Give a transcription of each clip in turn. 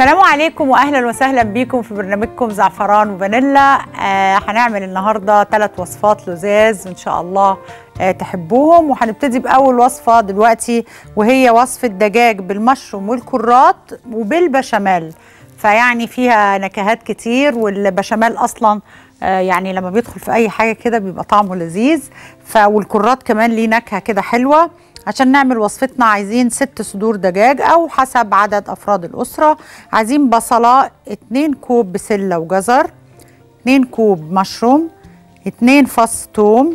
السلام عليكم واهلا وسهلا بيكم في برنامجكم زعفران وفانيلا آه هنعمل النهارده ثلاث وصفات لزاز ان شاء الله آه تحبوهم وهنبتدي باول وصفه دلوقتي وهي وصفه دجاج بالمشروم والكرات وبالبشاميل فيعني فيها نكهات كتير والبشاميل اصلا آه يعني لما بيدخل في اي حاجه كده بيبقى طعمه لذيذ ف والكرات كمان ليه نكهه كده حلوه عشان نعمل وصفتنا عايزين ست صدور دجاج او حسب عدد افراد الاسره عايزين بصله 2 كوب بسله وجزر 2 كوب مشروم 2 فص ثوم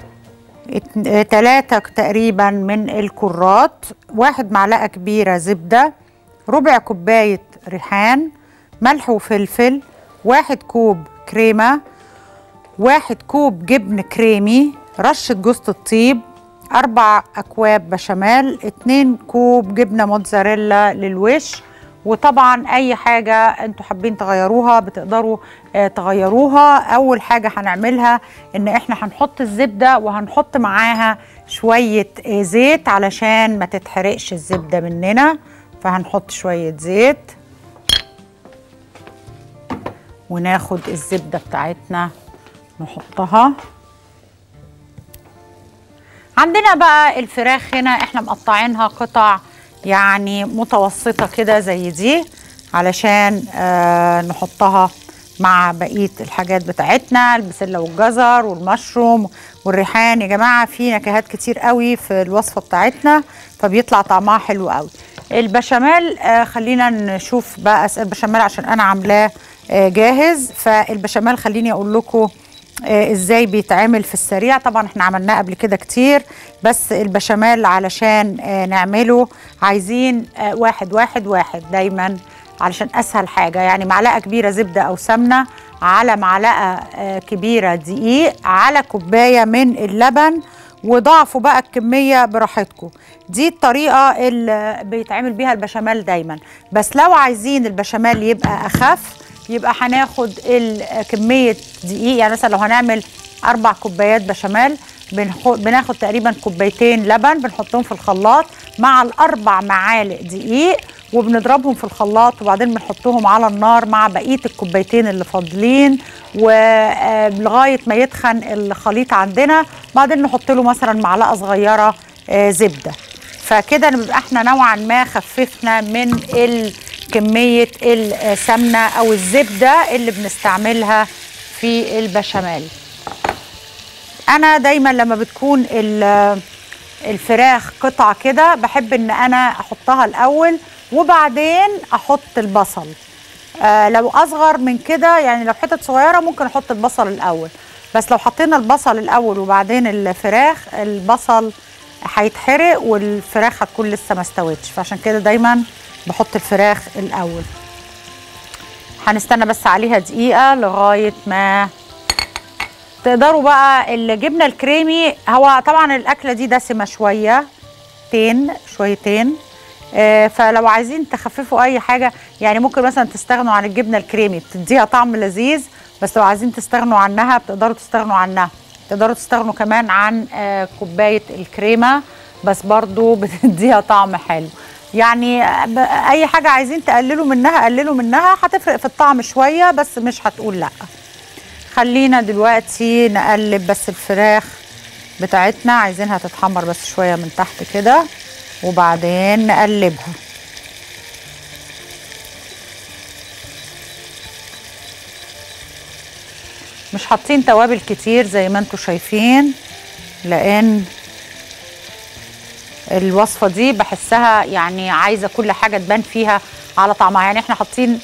ثلاثة تقريبا من الكرات واحد معلقة كبيرة زبدة ربع كوباية ريحان ملح وفلفل واحد كوب كريمة واحد كوب جبن كريمي رشة جوز الطيب أربع أكواب بشاميل اتنين كوب جبنة موتزاريلا للوش وطبعا أي حاجة انتوا حابين تغيروها بتقدروا آه تغيروها أول حاجة هنعملها إن إحنا هنحط الزبدة وهنحط معاها شوية آه زيت علشان ما تتحرقش الزبدة مننا فهنحط شوية زيت وناخد الزبدة بتاعتنا نحطها عندنا بقى الفراخ هنا احنا مقطعينها قطع يعني متوسطة كده زي دي علشان آه نحطها مع بقية الحاجات بتاعتنا البسلة والجزر والمشروم والريحان يا جماعة في نكهات كتير قوي في الوصفة بتاعتنا فبيطلع طعمها حلو قوي البشاميل آه خلينا نشوف بقى البشاميل عشان انا عاملاه آه جاهز فالبشاميل خليني اقول لكم آه ازاي بيتعمل في السريع طبعا احنا عملناه قبل كده كتير بس البشاميل علشان آه نعمله عايزين آه واحد واحد واحد دايما علشان اسهل حاجه يعني معلقه كبيره زبده او سمنه على معلقه كبيره دقيق على كوبايه من اللبن وضعفوا بقى الكميه براحتكم دي الطريقه اللي بيتعمل بيها البشاميل دايما بس لو عايزين البشاميل يبقى اخف يبقى هناخد كميه دقيق يعني مثلا لو هنعمل اربع كوبايات بشاميل بناخد تقريبا كوبايتين لبن بنحطهم في الخلاط مع الاربع معالق دقيق وبنضربهم في الخلاط وبعدين بنحطهم على النار مع بقيه الكوبايتين اللي فاضلين ولغايه ما يتخن الخليط عندنا بعدين نحط له مثلا معلقه صغيره زبده فكده نبقى احنا نوعا ما خففنا من كميه السمنه او الزبده اللي بنستعملها في البشاميل انا دايما لما بتكون الفراخ قطع كده بحب ان انا احطها الاول وبعدين احط البصل آه لو اصغر من كده يعني لو حتت صغيره ممكن احط البصل الاول بس لو حطينا البصل الاول وبعدين الفراخ البصل هيتحرق والفراخ هتكون لسه ما استوتش فعشان كده دايما بحط الفراخ الاول هنستنى بس عليها دقيقه لغايه ما تقدروا بقى الجبنه الكريمي هو طبعا الاكله دي دسمه شويه تين شويتين آه فلو عايزين تخففوا اي حاجه يعني ممكن مثلا تستغنوا عن الجبنه الكريمي بتديها طعم لذيذ بس لو عايزين تستغنوا عنها بتقدروا تستغنوا عنها تقدروا تستغنوا كمان عن آه كوبايه الكريمه بس برضو بتديها طعم حلو يعني اي حاجه عايزين تقللوا منها قللوا منها هتفرق في الطعم شويه بس مش هتقول لا خلينا دلوقتي نقلب بس الفراخ بتاعتنا عايزينها تتحمر بس شويه من تحت كده وبعدين نقلبها مش حاطين توابل كتير زي ما انتم شايفين لان الوصفه دي بحسها يعني عايزه كل حاجه تبان فيها على طعمها يعني احنا حاطين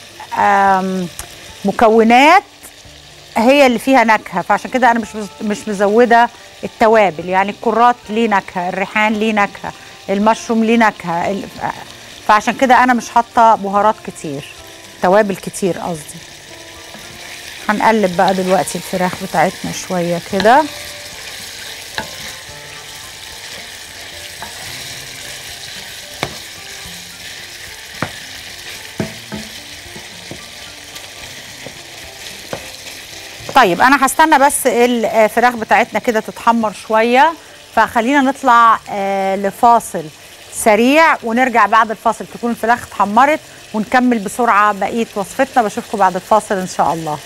مكونات هي اللي فيها نكهه فعشان كده انا مش مش مزوده التوابل يعني الكرات ليه نكهه الريحان ليه نكهه المشروم ليه نكهه فعشان كده انا مش حاطه بهارات كتير توابل كتير قصدي هنقلب بقى دلوقتي الفراخ بتاعتنا شويه كده طيب انا هستنى بس الفراخ بتاعتنا كده تتحمر شويه فخلينا نطلع آه لفاصل سريع ونرجع بعد الفاصل تكون الفراخ اتحمرت ونكمل بسرعه بقيه وصفتنا بشوفكم بعد الفاصل ان شاء الله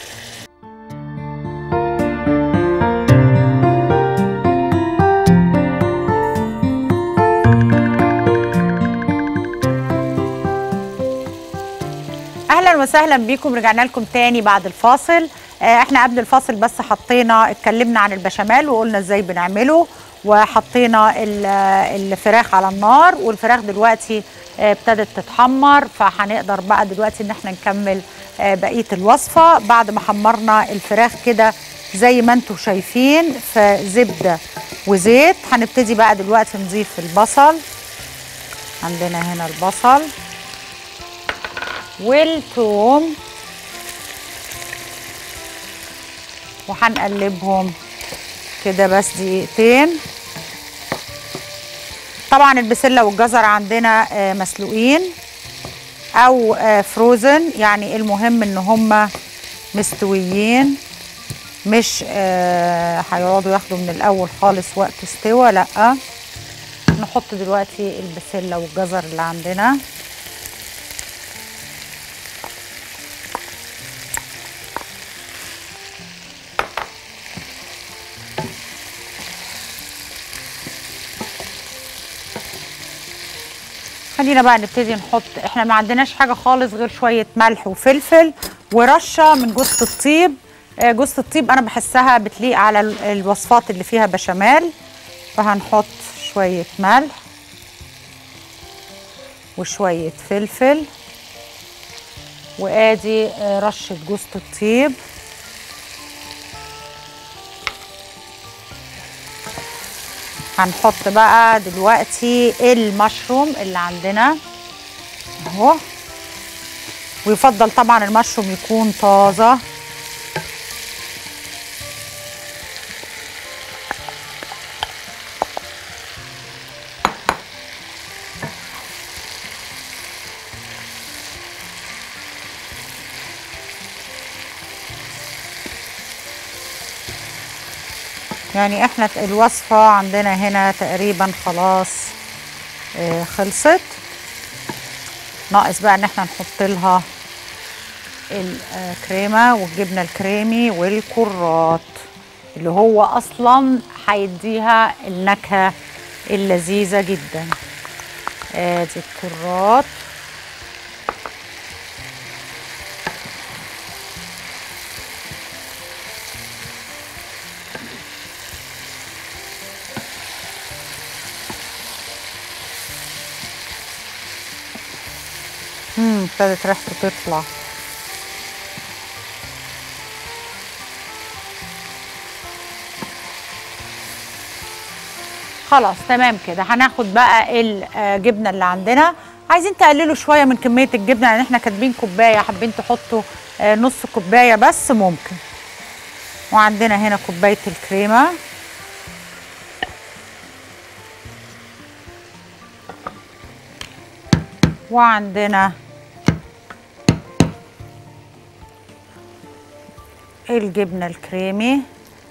اهلا وسهلا بيكم رجعنا لكم تاني بعد الفاصل آه، احنا قبل الفاصل بس حطينا اتكلمنا عن البشاميل وقلنا ازاي بنعمله وحطينا ال- الفراخ على النار والفراخ دلوقتي آه، ابتدت تتحمر فهنقدر بقى دلوقتي ان احنا نكمل آه، بقيه الوصفه بعد ما حمرنا الفراخ كده زي ما انتم شايفين في زبده وزيت هنبتدي بقى دلوقتي نضيف البصل عندنا هنا البصل والثوم وهنقلبهم كده بس دقيقتين طبعا البسله والجزر عندنا آه، مسلوقين او آه، فروزن يعني المهم ان هم مستويين مش آه، هيقعدوا ياخدوا من الاول خالص وقت استوى لا نحط دلوقتي البسله والجزر اللي عندنا خلينا بقى نبتدي نحط احنا ما عندناش حاجه خالص غير شويه ملح وفلفل ورشه من جوز الطيب آه، جوز الطيب انا بحسها بتليق على ال- الوصفات اللي فيها بشاميل فهنحط شويه ملح وشويه فلفل وادي آه، رشه جوز الطيب هنحط بقى دلوقتي المشروم اللي عندنا اهو ويفضل طبعا المشروم يكون طازه يعني احنا الوصفة عندنا هنا تقريبا خلاص آه، خلصت ناقص بقى ان احنا نحط لها الكريمة والجبنة الكريمي والكرات اللي هو اصلا هيديها النكهة اللذيذة جدا ادي الكرات امم ابتدت ريحته تطلع خلاص تمام كده هناخد بقى الجبنه اللي عندنا عايزين تقللوا شويه من كميه الجبنه يعني احنا كاتبين كوبايه حابين تحطوا آه، نص كوبايه بس ممكن وعندنا هنا كوبايه الكريمه وعندنا الجبنة الكريمي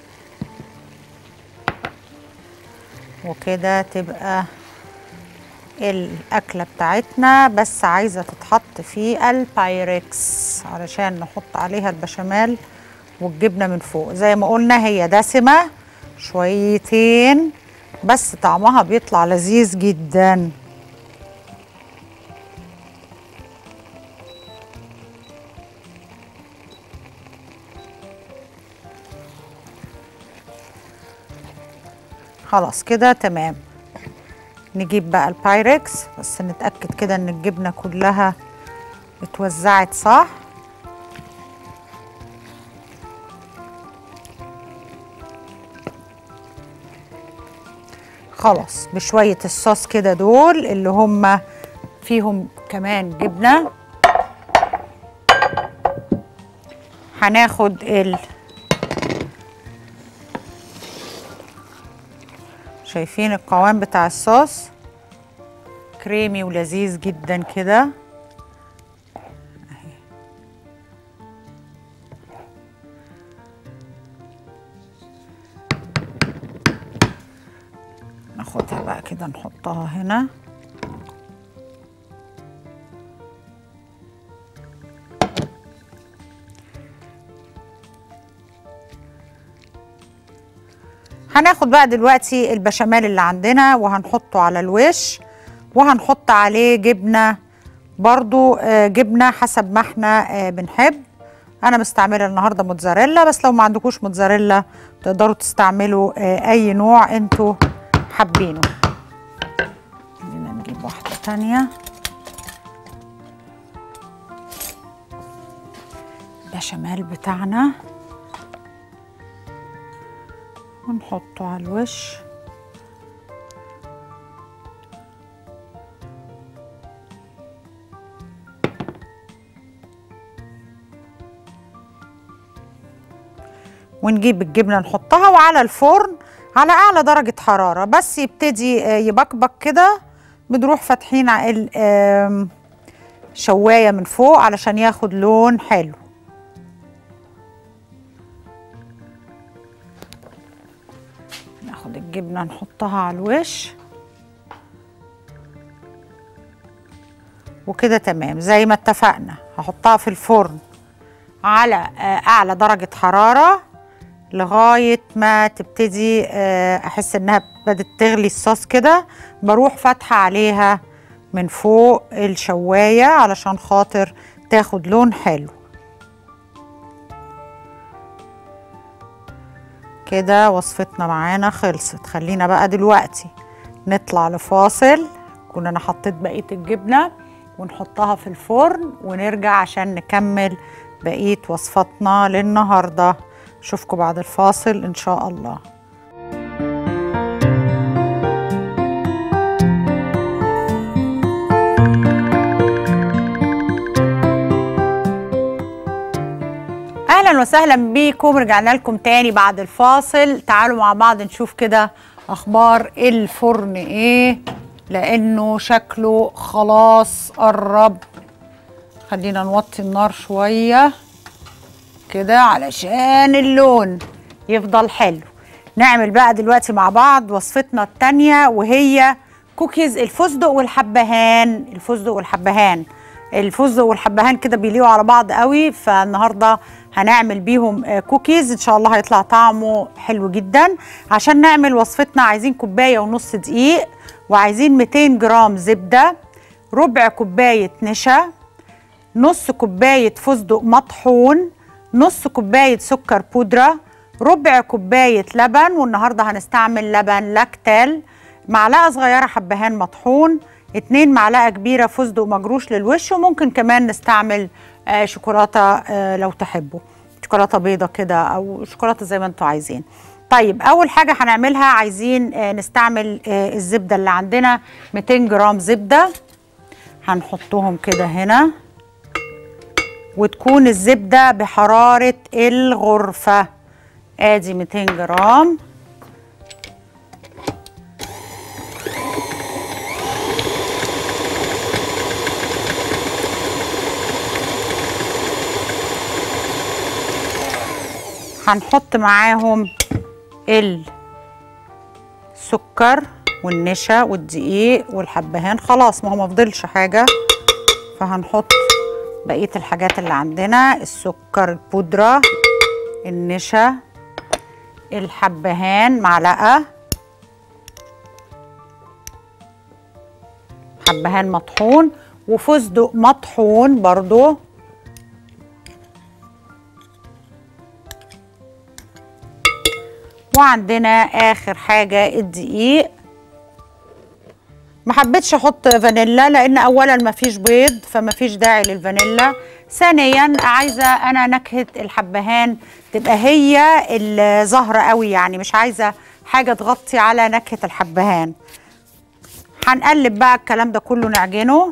وكده تبقى الأكلة بتاعتنا بس عايزة تتحط في البايركس علشان نحط عليها البشاميل والجبنة من فوق زي ما قلنا هي دسمة شويتين بس طعمها بيطلع لذيذ جداً خلاص كده تمام نجيب بقى البايركس بس نتأكد كده ان الجبنة كلها اتوزعت صح خلاص بشوية الصوص كده دول اللي هم فيهم كمان جبنة هناخد ال شايفين القوام بتاع الصوص كريمي ولذيذ جدا كده أهي. ناخدها بقى كده نحطها هنا هناخد بقى دلوقتي البشاميل اللي عندنا وهنحطه على الوش وهنحط عليه جبنه برضو آه، جبنه حسب ما احنا آه، بنحب انا مستعمله النهارده موتزاريلا بس لو ما عندكوش موتزاريلا تقدروا تستعملوا آه، اي نوع انتوا حابينه خلينا نجيب واحده تانية البشاميل بتاعنا ونحطه على الوش ونجيب الجبنه نحطها وعلى الفرن على اعلى درجه حراره بس يبتدي آه، يبكبك كده بنروح فاتحين ال- آم، شوايه من فوق علشان ياخد لون حلو ناخد الجبنه نحطها على الوش وكده تمام زي ما اتفقنا هحطها في الفرن على آه، اعلى درجه حراره لغايه ما تبتدي آه، احس انها بدت تغلي الصوص كده بروح فاتحه عليها من فوق الشوايه علشان خاطر تاخد لون حلو كده وصفتنا معانا خلصت خلينا بقى دلوقتي نطلع لفاصل كون انا حطيت بقيه الجبنه ونحطها في الفرن ونرجع عشان نكمل بقيه وصفاتنا للنهارده اشوفكم بعد الفاصل ان شاء الله اهلا وسهلا بيكم رجعنا لكم تاني بعد الفاصل تعالوا مع بعض نشوف كده اخبار الفرن ايه لانه شكله خلاص قرب خلينا نوطي النار شويه كده علشان اللون يفضل حلو نعمل بقى دلوقتي مع بعض وصفتنا التانية وهي كوكيز الفستق والحبهان الفستق والحبهان الفستق والحبهان كده بيليقوا على بعض قوي فالنهارده هنعمل بيهم آه، كوكيز ان شاء الله هيطلع طعمه حلو جدا عشان نعمل وصفتنا عايزين كوبايه ونص دقيق وعايزين 200 جرام زبده ربع كوبايه نشا نص كوباية فستق مطحون نص كوباية سكر بودرة ربع كوباية لبن والنهاردة هنستعمل لبن لاكتال معلقة صغيرة حبهان مطحون اتنين معلقة كبيرة فستق مجروش للوش وممكن كمان نستعمل آه، شوكولاتة آه، لو تحبوا شوكولاتة بيضة كده أو شوكولاتة زي ما انتوا عايزين طيب أول حاجة هنعملها عايزين آه، نستعمل آه، الزبدة اللي عندنا 200 جرام زبدة هنحطهم كده هنا وتكون الزبدة بحرارة الغرفة ادي 200 جرام هنحط معاهم السكر والنشا والدقيق والحبهان خلاص ما هو مفضلش حاجة فهنحط بقية الحاجات اللي عندنا السكر البودرة النشا الحبهان معلقة حبهان مطحون وفستق مطحون برضو وعندنا اخر حاجة الدقيق ما حبيتش احط فانيلا لان اولا ما فيش بيض فما فيش داعي للفانيلا ثانيا عايزه انا نكهه الحبهان تبقى هي الزهره قوي يعني مش عايزه حاجه تغطي على نكهه الحبهان هنقلب بقى الكلام ده كله نعجنه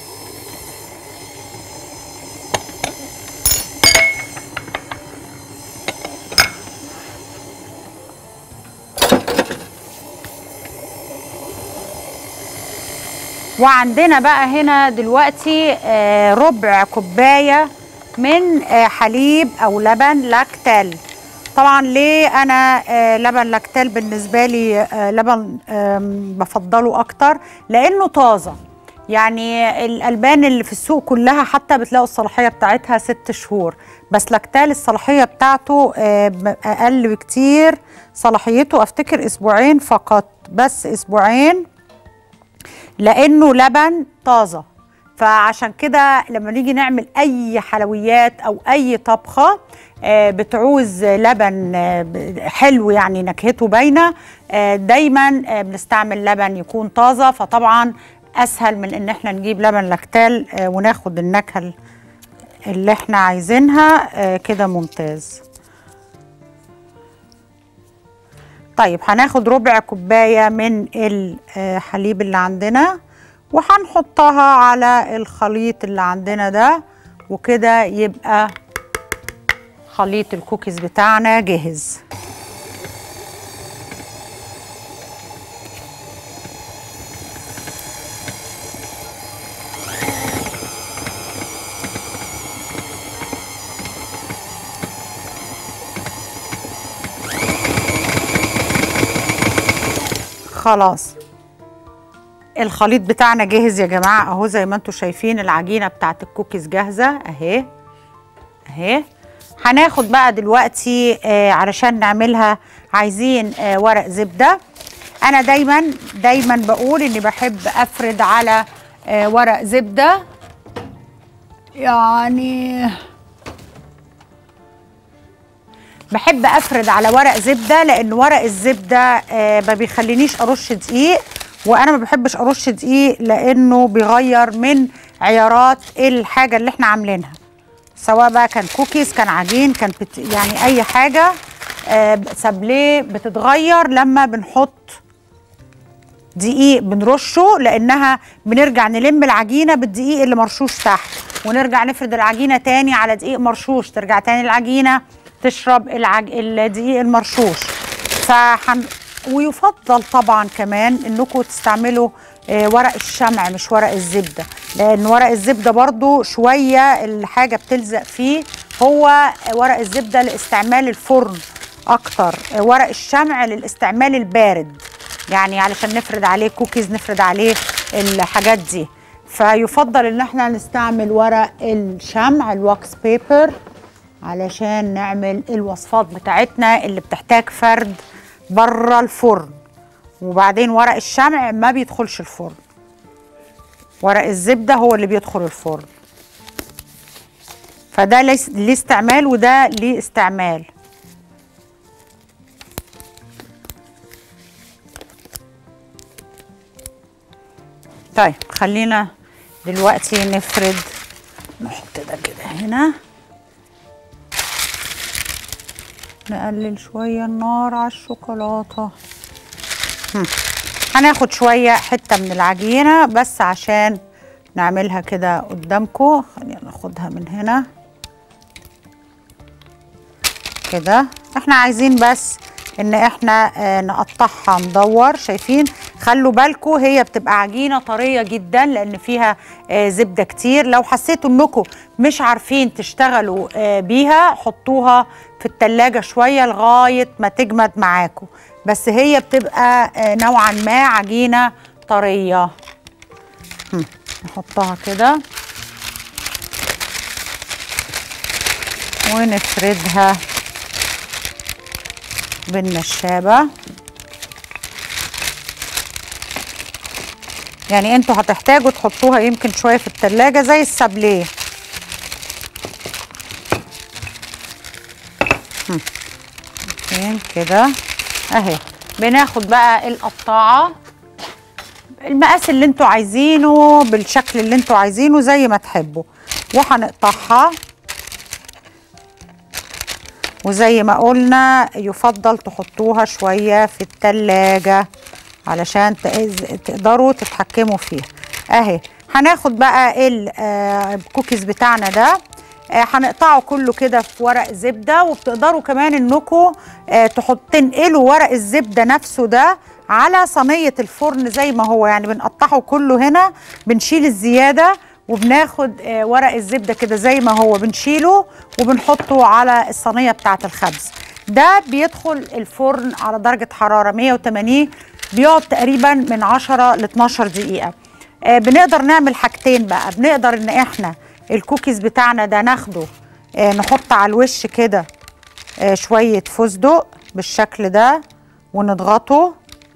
وعندنا بقى هنا دلوقتي آه، ربع كوبايه من آه، حليب او لبن لاكتال طبعا ليه انا آه، لبن لاكتال بالنسبه لي آه، لبن آم، بفضله اكتر لانه طازه يعني الالبان اللي في السوق كلها حتى بتلاقوا الصلاحيه بتاعتها ست شهور بس لاكتال الصلاحيه بتاعته آه، ب- اقل بكتير صلاحيته افتكر اسبوعين فقط بس اسبوعين لانه لبن طازه فعشان كده لما نيجي نعمل اي حلويات او اي طبخه آه، بتعوز لبن آه، ب- حلو يعني نكهته باينه آه، دايما آه، بنستعمل لبن يكون طازه فطبعا اسهل من ان احنا نجيب لبن لاكتال آه، وناخد النكهه اللي احنا عايزينها آه، كده ممتاز طيب هناخد ربع كوباية من الحليب اللي عندنا وهنحطها على الخليط اللي عندنا ده وكده يبقى خليط الكوكيز بتاعنا جاهز خلاص الخليط بتاعنا جاهز يا جماعه اهو زي ما انتم شايفين العجينه بتاعت الكوكيز جاهزه اهي اهي هناخد بقى دلوقتي آه علشان نعملها عايزين آه ورق زبده انا دايما دايما بقول اني بحب افرد على آه ورق زبده يعني بحب افرد على ورق زبده لان ورق الزبده آه ما بيخلينيش ارش دقيق وانا ما بحبش ارش دقيق لانه بيغير من عيارات الحاجه اللي احنا عاملينها سواء بقى كان كوكيز كان عجين كان بت يعني اي حاجه آه سابليه بتتغير لما بنحط دقيق بنرشه لانها بنرجع نلم العجينه بالدقيق اللي مرشوش تحت ونرجع نفرد العجينه تاني على دقيق مرشوش ترجع تاني العجينه تشرب العج... الدقيق المرشوش فحن... ويفضل طبعا كمان انكم تستعملوا آه، ورق الشمع مش ورق الزبده لان ورق الزبده برضو شويه الحاجه بتلزق فيه هو ورق الزبده لاستعمال الفرن اكتر آه، ورق الشمع للاستعمال البارد يعني علشان نفرد عليه كوكيز نفرد عليه الحاجات دي فيفضل ان احنا نستعمل ورق الشمع الواكس بيبر علشان نعمل الوصفات بتاعتنا اللي بتحتاج فرد بره الفرن وبعدين ورق الشمع ما بيدخلش الفرن ورق الزبدة هو اللي بيدخل الفرن فده ليس- ليه استعمال وده ليه استعمال طيب خلينا دلوقتي نفرد نحط ده كده هنا نقلل شوية النار على الشوكولاتة هم. هناخد شوية حتة من العجينة بس عشان نعملها كده قدامكم خلينا ناخدها من هنا كده احنا عايزين بس ان احنا آه، نقطعها مدور شايفين خلوا بالكم هي بتبقى عجينه طريه جدا لان فيها آه، زبده كتير لو حسيتوا انكم مش عارفين تشتغلوا آه، بيها حطوها في التلاجة شويه لغايه ما تجمد معاكم بس هي بتبقى آه، نوعا ما عجينه طريه هم، نحطها كده ونفردها بالنشابة يعني انتوا هتحتاجوا تحطوها يمكن شوية في التلاجة زي السابليه هم. فين كده اهي بناخد بقى القطاعة المقاس اللي انتوا عايزينه بالشكل اللي انتوا عايزينه زي ما تحبوا وهنقطعها وزي ما قلنا يفضل تحطوها شوية في التلاجة علشان تقز- تقدروا تتحكموا فيها اهي هناخد بقى ال- آه، الكوكيز بتاعنا ده آه، هنقطعه كله كده في ورق زبدة وبتقدروا كمان انكم آه، تحط تنقلوا ورق الزبدة نفسه ده على صينية الفرن زي ما هو يعني بنقطعه كله هنا بنشيل الزيادة وبناخد آه، ورق الزبدة كده زي ما هو بنشيله وبنحطه على الصينية بتاعة الخبز ده بيدخل الفرن على درجة حرارة 180 بيقعد تقريبا من 10 ل 12 دقيقة آه بنقدر نعمل حاجتين بقى بنقدر ان احنا الكوكيز بتاعنا ده ناخده آه نحط على الوش كده آه شويه فستق بالشكل ده ونضغطه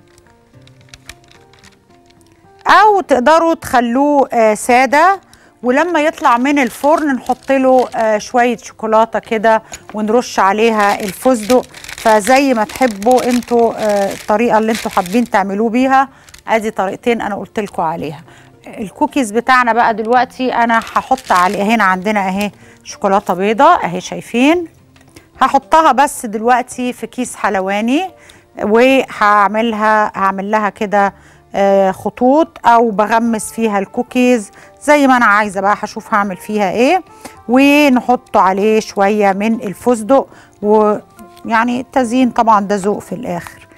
او تقدروا تخلوه آه ساده ولما يطلع من الفرن نحط له آه شويه شوكولاته كده ونرش عليها الفستق فزي ما تحبوا انتوا آه الطريقه اللي انتوا حابين تعملوه بيها ادي طريقتين انا قلت لكم عليها الكوكيز بتاعنا بقى دلوقتي انا هحط عليه هنا عندنا اهي شوكولاته بيضه اهي شايفين هحطها بس دلوقتي في كيس حلواني وهعملها هعمل لها كده آه خطوط او بغمس فيها الكوكيز زي ما انا عايزه بقى هشوف هعمل فيها ايه ونحط عليه شويه من الفستق ويعني التزيين طبعا ده ذوق في الاخر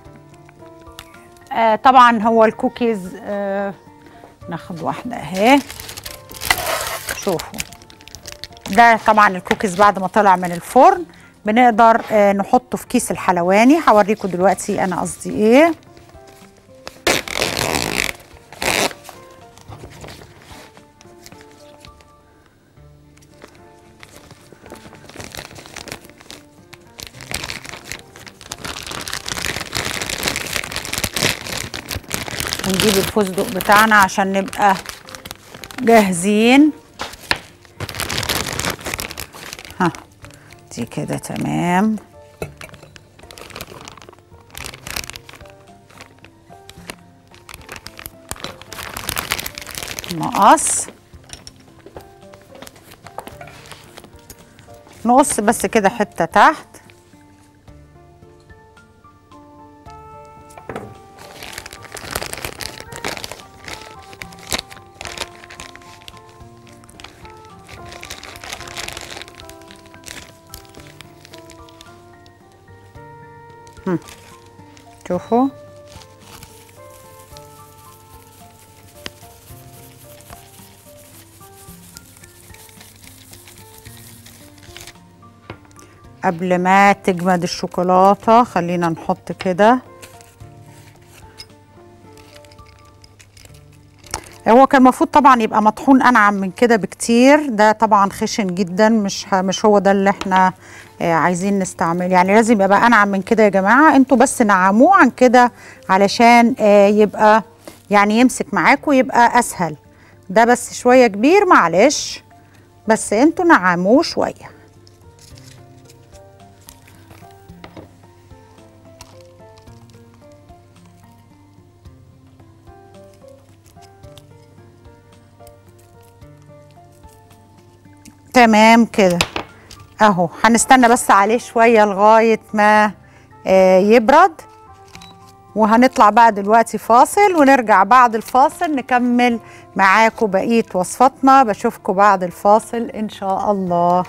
آه طبعا هو الكوكيز آه ناخد واحده اهي شوفوا ده طبعا الكوكيز بعد ما طلع من الفرن بنقدر آه نحطه في كيس الحلواني هوريكم دلوقتي انا قصدي ايه ونجيب الفستق بتاعنا عشان نبقى جاهزين ها دي كده تمام مقص نقص بس كده حته تحت شوفوا قبل ما تجمد الشوكولاتة خلينا نحط كده هو كان المفروض طبعا يبقى مطحون انعم من كده بكتير ده طبعا خشن جدا مش مش هو ده اللي احنا عايزين نستعمل يعني لازم يبقى انعم من كده يا جماعه انتوا بس نعموه عن كده علشان يبقى يعني يمسك معاكم يبقى اسهل ده بس شويه كبير معلش بس انتوا نعموه شويه تمام كده اهو هنستنى بس عليه شويه لغايه ما آه يبرد وهنطلع بقى دلوقتي فاصل ونرجع بعد الفاصل نكمل معاكم بقيه وصفاتنا بشوفكم بعد الفاصل ان شاء الله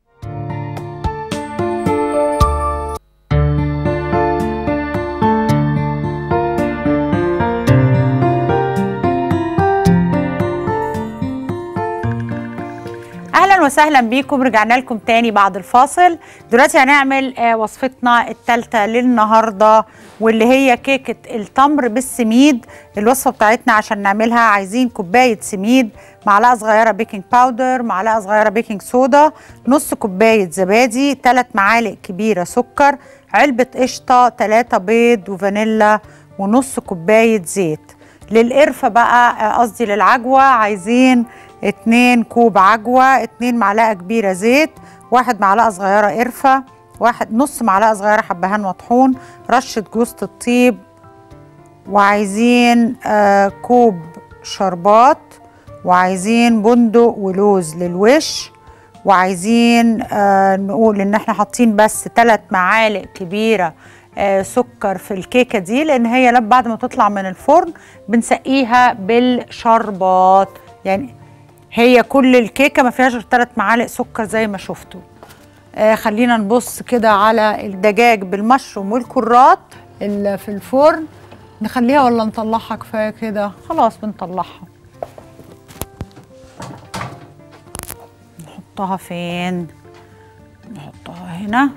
اهلا وسهلا بيكم رجعنا لكم تاني بعد الفاصل دلوقتي هنعمل آه وصفتنا الثالثه للنهارده واللي هي كيكه التمر بالسميد الوصفه بتاعتنا عشان نعملها عايزين كوبايه سميد معلقه صغيره بيكنج باودر معلقه صغيره بيكنج صودا نص كوبايه زبادي ثلاث معالق كبيره سكر علبه قشطه ثلاثه بيض وفانيلا ونص كوبايه زيت للقرفه بقى قصدي للعجوه عايزين اتنين كوب عجوة اتنين معلقة كبيرة زيت واحد معلقة صغيرة قرفة واحد نص معلقة صغيرة حبهان مطحون رشة جوزة الطيب وعايزين آه كوب شربات وعايزين بندق ولوز للوش وعايزين آه نقول ان احنا حاطين بس ثلاث معالق كبيره آه سكر في الكيكه دي لان هي لما بعد ما تطلع من الفرن بنسقيها بالشربات يعني هي كل الكيكه ما فيهاش غير ثلاث معالق سكر زي ما شفتوا آه خلينا نبص كده على الدجاج بالمشروم والكرات اللي في الفرن نخليها ولا نطلعها كفايه كده خلاص بنطلعها نحطها فين نحطها هنا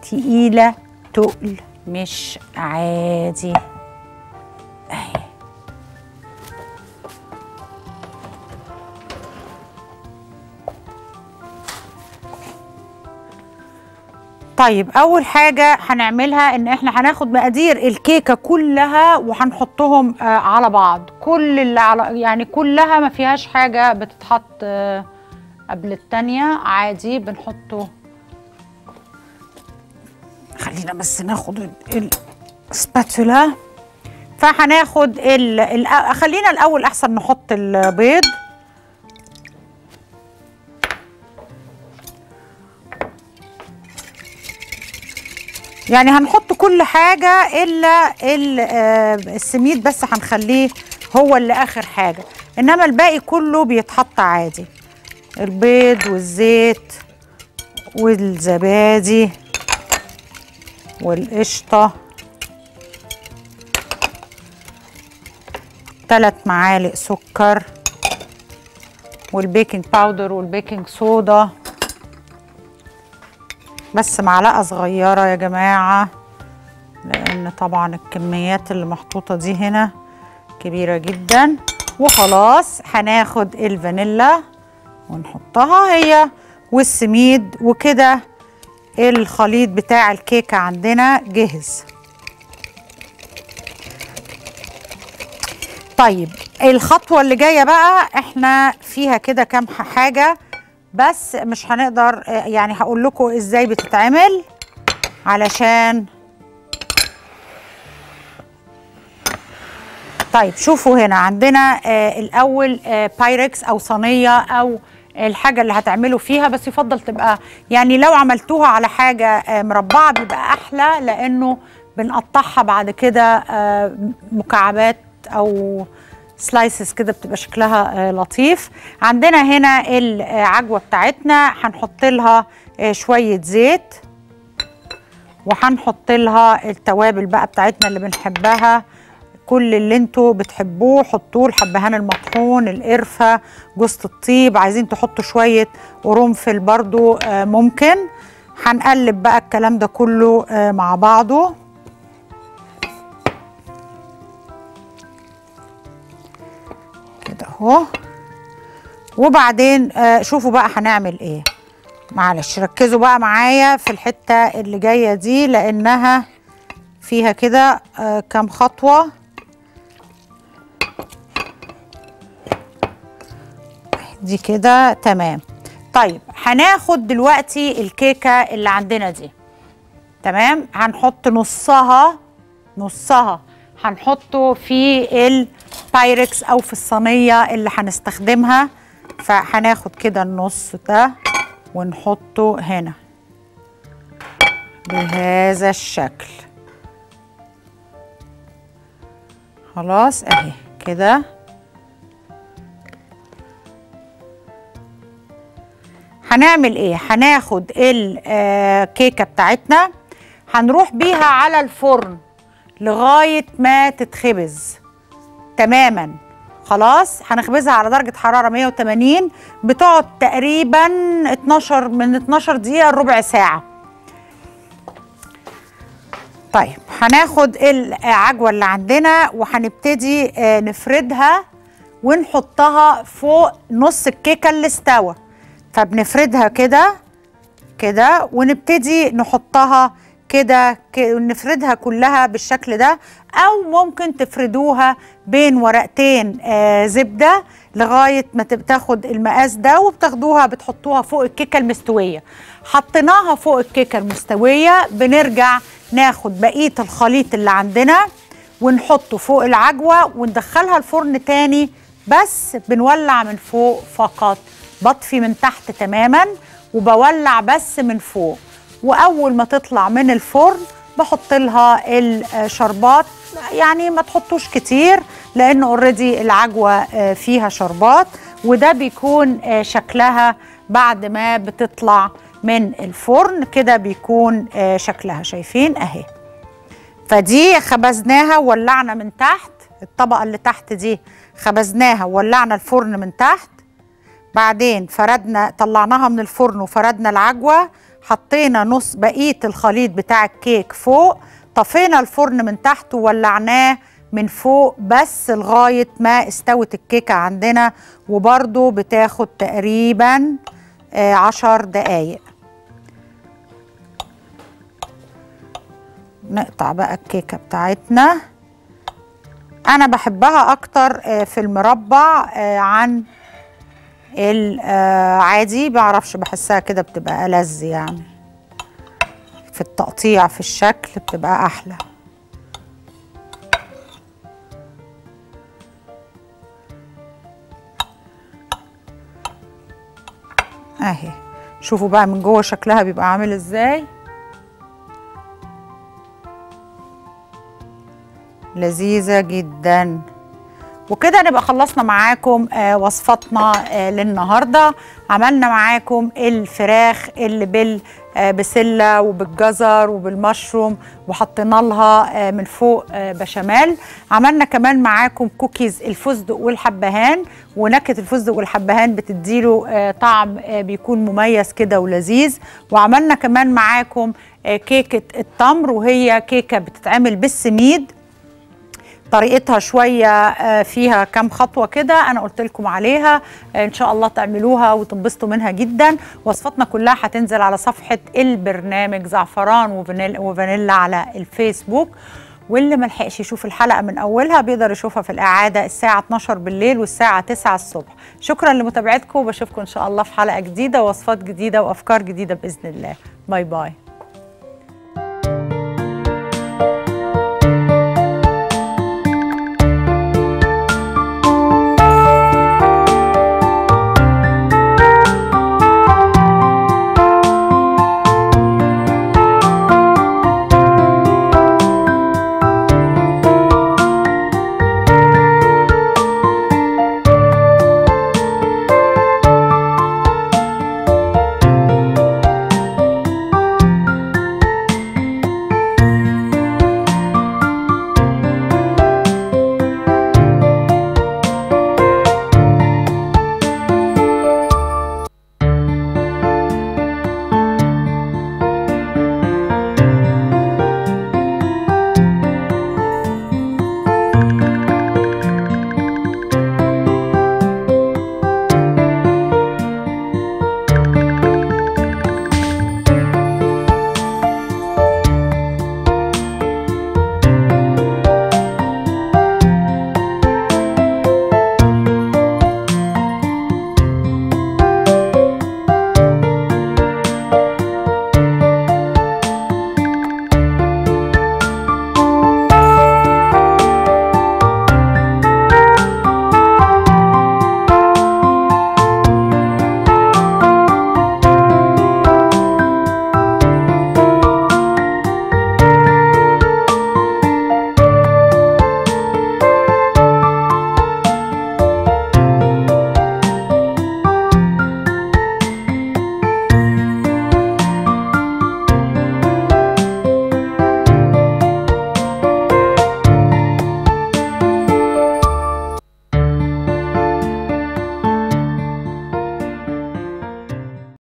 تقيله تقل مش عادي اهي طيب اول حاجه هنعملها ان احنا هناخد مقادير الكيكه كلها وهنحطهم آه على بعض كل اللي على يعني كلها ما فيهاش حاجه بتتحط آه قبل التانية عادي بنحطه خلينا بس ناخد السباتولا فهناخد ال... ال... خلينا الاول احسن نحط البيض يعني هنحط كل حاجة إلا السميد بس هنخليه هو اللي آخر حاجة إنما الباقي كله بيتحط عادي البيض والزيت والزبادي والقشطة ثلاث معالق سكر والبيكنج باودر والبيكنج صودا بس معلقه صغيره يا جماعه لان طبعا الكميات اللي محطوطه دي هنا كبيره جدا وخلاص هناخد الفانيلا ونحطها هي والسميد وكده الخليط بتاع الكيكه عندنا جهز طيب الخطوه اللي جايه بقى احنا فيها كده كام حاجه بس مش هنقدر يعني هقول لكم ازاي بتتعمل علشان طيب شوفوا هنا عندنا آه الاول آه بايركس او صينيه او الحاجه اللي هتعملوا فيها بس يفضل تبقى يعني لو عملتوها على حاجه آه مربعه بيبقى احلى لانه بنقطعها بعد كده آه مكعبات او سلايسز كده بتبقى شكلها لطيف عندنا هنا العجوه بتاعتنا هنحط لها شويه زيت وهنحط لها التوابل بقى بتاعتنا اللي بنحبها كل اللي انتوا بتحبوه حطوه الحبهان المطحون القرفه جوز الطيب عايزين تحطوا شويه قرنفل برضو ممكن هنقلب بقى الكلام ده كله مع بعضه كده اهو وبعدين آه شوفوا بقى هنعمل ايه معلش ركزوا بقى معايا في الحته اللي جايه دي لانها فيها كده آه كام خطوه دي كده تمام طيب هناخد دلوقتي الكيكه اللي عندنا دي تمام هنحط نصها نصها هنحطه في البايركس او في الصينيه اللي هنستخدمها فهناخد كده النص ده ونحطه هنا بهذا الشكل خلاص اهي كده هنعمل ايه هناخد الكيكه بتاعتنا هنروح بيها على الفرن لغايه ما تتخبز تماما خلاص هنخبزها على درجه حراره 180 بتقعد تقريبا 12 من 12 دقيقه لربع ساعه طيب هناخد العجوه اللي عندنا وهنبتدي نفردها ونحطها فوق نص الكيكه اللي استوى فبنفردها كده كده ونبتدي نحطها كده نفردها كلها بالشكل ده او ممكن تفردوها بين ورقتين آه زبده لغايه ما تاخد المقاس ده وبتاخدوها بتحطوها فوق الكيكه المستويه حطيناها فوق الكيكه المستويه بنرجع ناخد بقيه الخليط اللي عندنا ونحطه فوق العجوه وندخلها الفرن تاني بس بنولع من فوق فقط بطفي من تحت تماما وبولع بس من فوق واول ما تطلع من الفرن بحط لها الشربات يعني ما تحطوش كتير لان اوريدي العجوه فيها شربات وده بيكون شكلها بعد ما بتطلع من الفرن كده بيكون شكلها شايفين اهي فدي خبزناها وولعنا من تحت الطبقه اللي تحت دي خبزناها وولعنا الفرن من تحت بعدين فردنا طلعناها من الفرن وفردنا العجوه حطينا نص بقيه الخليط بتاع الكيك فوق طفينا الفرن من تحت وولعناه من فوق بس لغايه ما استوت الكيكه عندنا وبرده بتاخد تقريبا آه، عشر دقايق نقطع بقى الكيكه بتاعتنا انا بحبها اكتر آه، في المربع آه، عن العادي بعرفش بحسها كده بتبقى ألذ يعني في التقطيع في الشكل بتبقى احلى اهي شوفوا بقى من جوه شكلها بيبقى عامل ازاي لذيذة جدا وكده نبقى خلصنا معاكم آه وصفتنا آه للنهارده عملنا معاكم الفراخ اللي بالبسله وبالجزر وبالمشروم وحطينا لها آه من فوق آه بشاميل عملنا كمان معاكم كوكيز الفستق والحبهان ونكهه الفستق والحبهان بتديله آه طعم آه بيكون مميز كده ولذيذ وعملنا كمان معاكم آه كيكه التمر وهي كيكه بتتعمل بالسميد طريقتها شويه آه، فيها كام خطوه كده انا قلت لكم عليها آه، ان شاء الله تعملوها وتنبسطوا منها جدا وصفاتنا كلها هتنزل على صفحه البرنامج زعفران وفانيلا, وفانيلا على الفيسبوك واللي ملحقش يشوف الحلقه من اولها بيقدر يشوفها في الاعاده الساعه 12 بالليل والساعه 9 الصبح شكرا لمتابعتكم وبشوفكم ان شاء الله في حلقه جديده ووصفات جديده وافكار جديده باذن الله باي باي